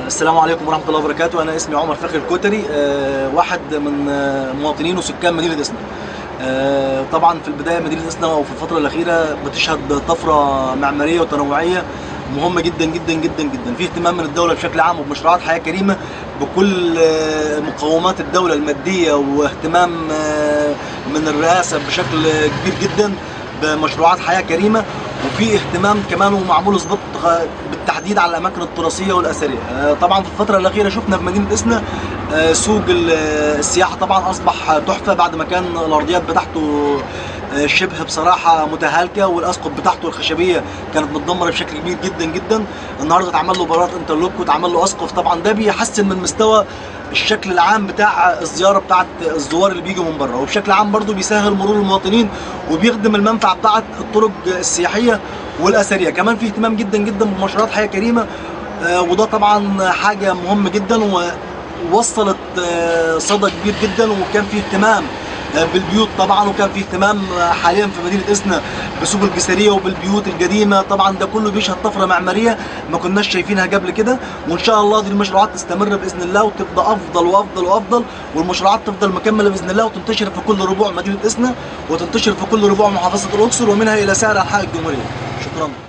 السلام عليكم ورحمه الله وبركاته انا اسمي عمر فخر الكوتري آه، واحد من آه، مواطنين وسكان مدينه اسنا آه، طبعا في البدايه مدينه اسنا وفي الفتره الاخيره بتشهد طفره معماريه وتنوعيه مهمه جدا جدا جدا جدا في اهتمام من الدوله بشكل عام وبمشروعات حياه كريمه بكل آه، مقومات الدوله الماديه واهتمام آه، من الرئاسه بشكل كبير جدا بمشروعات حياه كريمه وفي اهتمام كمان ومعمول ضبط بالتحديد على الاماكن التراثيه والاثريه آه، طبعا في الفتره الاخيره شفنا في مدينه اسنا آه، سوق ال- السياحه طبعا اصبح تحفه بعد ما كان الارضيات بتاعته آه، شبه بصراحه متهالكه والاسقف بتاعته الخشبيه كانت متدمره بشكل كبير جدا جدا النهارده اتعمل له برات انترلوك واتعمل له اسقف طبعا ده بيحسن من مستوى الشكل العام بتاع الزياره بتاعت الزوار اللي بيجوا من بره وبشكل عام برضو بيسهل مرور المواطنين وبيخدم المنفعه بتاعت الطرق السياحيه والاثريه كمان في اهتمام جدا جدا بمشروعات حياه كريمه آه، وده طبعا حاجه مهمه جدا ووصلت آه، صدى كبير جدا وكان في اهتمام آه، بالبيوت طبعا وكان في اهتمام آه، حاليا في مدينه اسنا بسوق الجسريه وبالبيوت القديمه طبعا ده كله بيشهد طفره معماريه ما كناش شايفينها قبل كده وان شاء الله دي المشروعات تستمر باذن الله وتبقى افضل وافضل وافضل والمشروعات تفضل مكمله باذن الله وتنتشر في كل ربوع مدينه اسنا وتنتشر في كل ربوع محافظه الاقصر ومنها الى سائر انحاء الجمهوريه شكرا